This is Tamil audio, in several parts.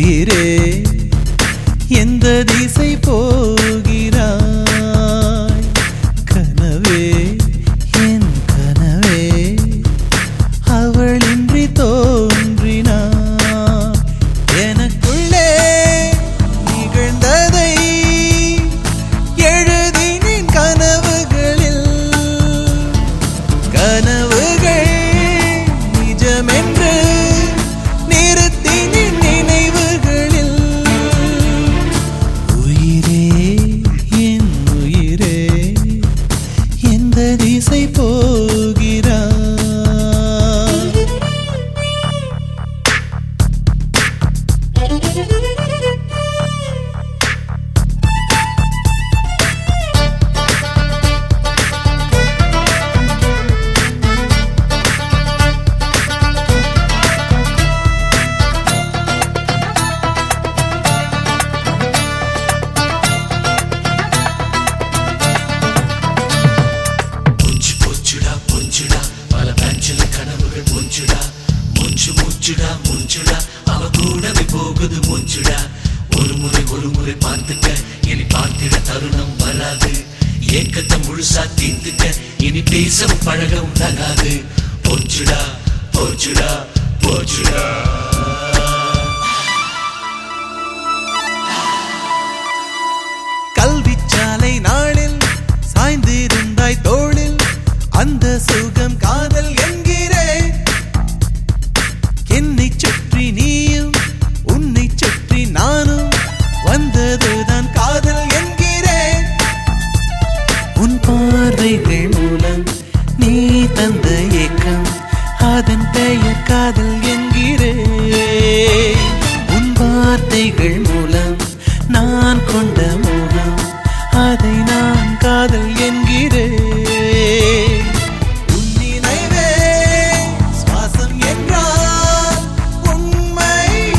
உயிரே எந்த திசை போகிறாய் கனவே என் கனவே அவளின்றி தோன்றினான் எனக்குள்ளே நிகழ்ந்ததை எழுதினேன் கனவுகளில் கனவுகள் நிஜமென்று நிறுத்தினேன் நினைவுகளில் உயிரே என் உயிரே எந்த திசை போகிறாய் பொஞ்சு பொச்சுடா பொஞ்சுடா பல பேச்சில கனவுகள் பொஞ்சுடா மூச்சு மூச்சுடா மூச்சுடா அவ கூடவே போகுது மூச்சுடா ஒரு முறை ஒரு முறை பார்த்துக்க இனி பார்த்திட தருணம் வராது ஏக்கத்தை முழுசா தீர்த்துக்க இனி பேசவும் பழகவும் தகாது பொச்சுடா பொச்சுடா பொச்சுடா கல்விச்சாலை நாளில் சாய்ந்திருந்தாய் தோளில் அந்த சுகம் காதல் என்கிறேன் என்னை சுற்றி நீயும் உன்னை சுற்றி நானும் வந்ததுதான் காதல் என்கிறேன் உன் பார்வைகள் மூலம் நீ தந்த ஏக்கம் அதன் பெயர் காதல் என்கிறேன் உன் வார்த்தைகள் மூலம் நான் கொண்ட மோகம் அதை நான் காதல் என்கிறேன் உன் நினைவே சுவாசம் என்றால் உண்மை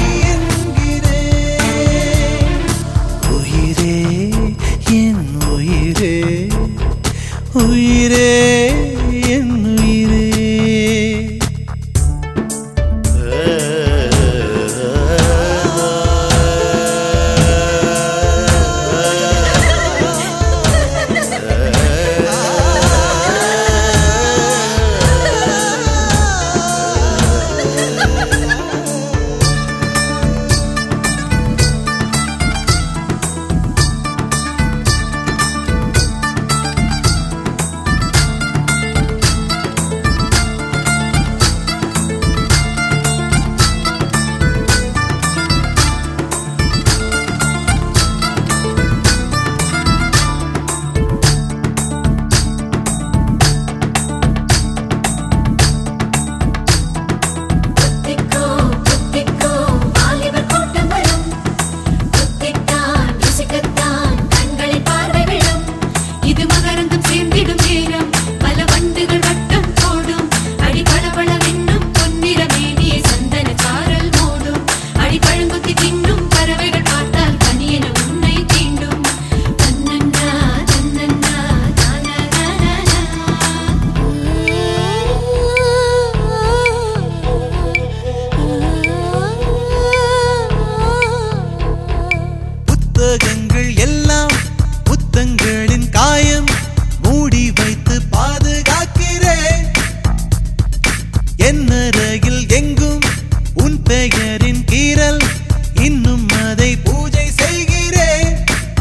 என்கிறேன் உயிரே என் உயிரே உயிரே என் உயிரே குத்திக்கோ குத்திக்கோ வாலிபர் கூட்டங்களும் குத்தித்தான் ருசிக்கத்தான் கண்களின் பார்வை விழும் இது மகரந்தம் சேர்ந்திடும் நேரம் பல வண்டுகள் வட்டம் போடும் அடி பளபளவென்னும் பொன்னிற மேனியை சந்தன சாரல் மூடும் அடி பழங்குத்தி தின்னும் பறவைகள் பார்த்தால் கனியென உன்னை தீண்டும் தன்னன்னா தன்னன்னா புத்தகங்கள் எல்லாம் புத்தங்களின் காயம் மூடி வைத்து பாதுகாக்கிறேன் என்னறையில் எங்கும் உன் பெயரின் கீறல் இன்னும் அதை பூஜை செய்கிறேன்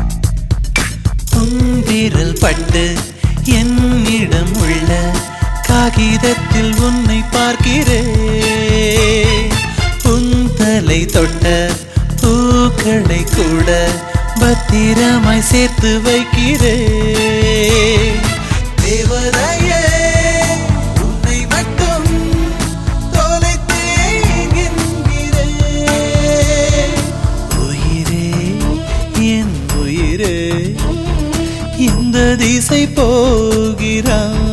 உந்திரல் பட்டு என்னிடம் உள்ள காகிதத்தில் உன்னை பார்க்கிறேன் உன் தலை தொட்ட பூக்களை கூட பத்திரமாய் சேர்த்து வைக்கிறேன் தேவதையே உன்னை மட்டும் தொலைத்தேன் என்கிறேன் உயிரே என் உயிரே இந்த திசை போகிறாய்